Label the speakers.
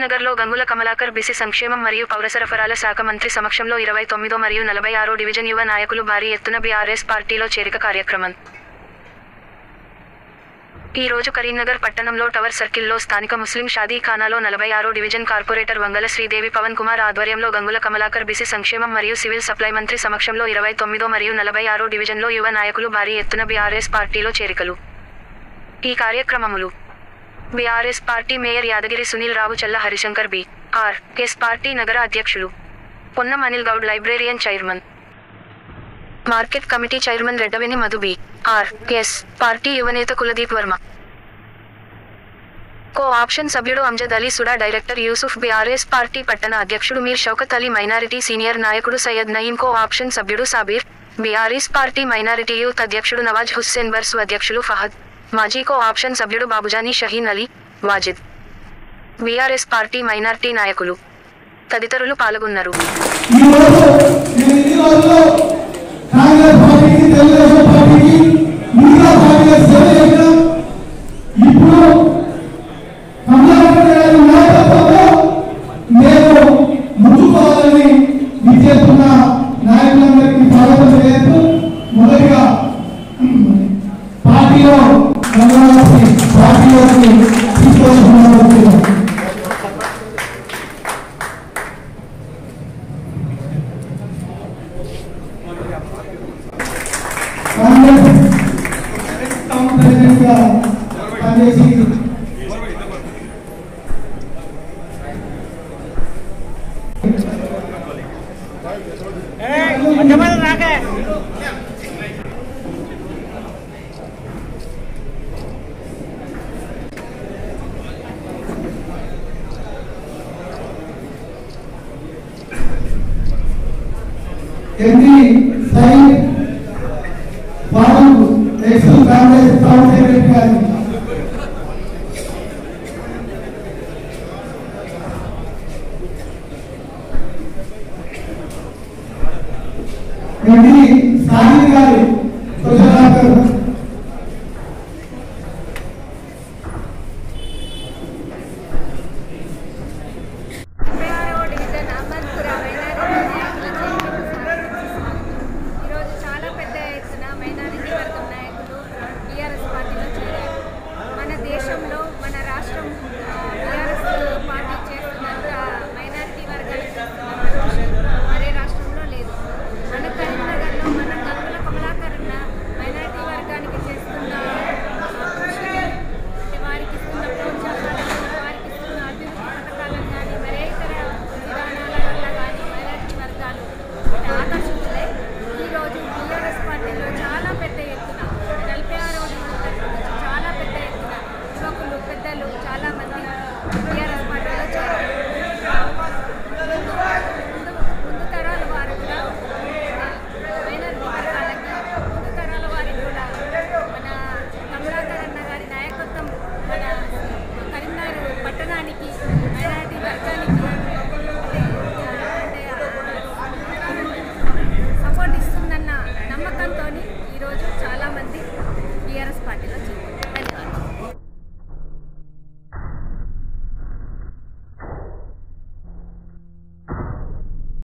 Speaker 1: కరీంనగర్లో గంగుల కమలాకర్ బీసీ సంక్షేమం మరియు పౌర సరఫరాల శాఖ మంత్రి సమక్షంలో ఇరవై తొమ్మిదో మరియు నలభై ఆరో డివిజన్ యువ నాయకులు భారీ ఎత్తున బీఆర్ఎస్ పార్టీలో చేరిక కార్యక్రమం ఈ రోజు కరీంనగర్ పట్టణంలో టవర్ సర్కిల్లో స్థానిక ముస్లిం షాదీ ఖానాలో నలభై ఆరో డివిజన్ కార్పొరేటర్ వంగల శ్రీదేవి పవన్ కుమార్ ఆధ్వర్యంలో గంగుల కమలాకర్ బీసీ సంక్షేమం మరియు సివిల్ సప్లై మంత్రి సమక్షంలో ఇరవై తొమ్మిదో మరియు నలభై ఆరో డివిజన్లో యువ నాయకులు భారీ ఎత్తున బీఆర్ఎస్ పార్టీలో చేరికలు ఈ కార్యక్రమములు BRS party mayor Yadagiri Sunil Rao Challa Harishankar B R S party నగర అధ్యక్షులు Ponnam Anil Goud librarian chairman market committee chairman Reddavini Madhu B R S party యువనేత కులదీప్ వర్మ కో ఆప్షన్ సభ్యుడు Amjad Ali SUDA director Yusuf BRS party పట్టణ అధ్యక్షుడు మీర్ షౌకత్ అలీ మైనారిటీ సీనియర్ నాయకుడు సయ్యద్ నయీం కో ఆప్షన్ సభ్యుడు Sabir BRS party minority youth అధ్యక్షుడు నవాజ్ హుస్సేన్ బర్సు అధ్యక్షులు ఫహద్ మాజీ కో ఆప్షన్ సభ్యుడు Babujani Shaheen Ali Wajid BRS party minority నాయకులు తదితరులు పాల్గొన్నారు
Speaker 2: ఈరోజు నేను ఈ రోజులో కాంగ్రెస్ పార్టీకి తెలుగుదేశం పార్టీకి మిగతా పార్టీగా సేవ చేసినాం ఇప్పుడు కమలాకర్ గారి నాయకత్వంలో నేను ముందుకోవాలని విచ్చేస్తున్న నాయకులందరికీ స్వాగతం చేస్తూ మొదటిగా పార్టీలో కమలాకర్ని పార్టీలోకి తీసుకోవాల్సిన కాంగ్రెస్ టౌన్ ప్రెసిడెంట్ గా పనిచేసి ఎంపీ సైన్ Farooq ex Congress town secretary గారు ఎంపీ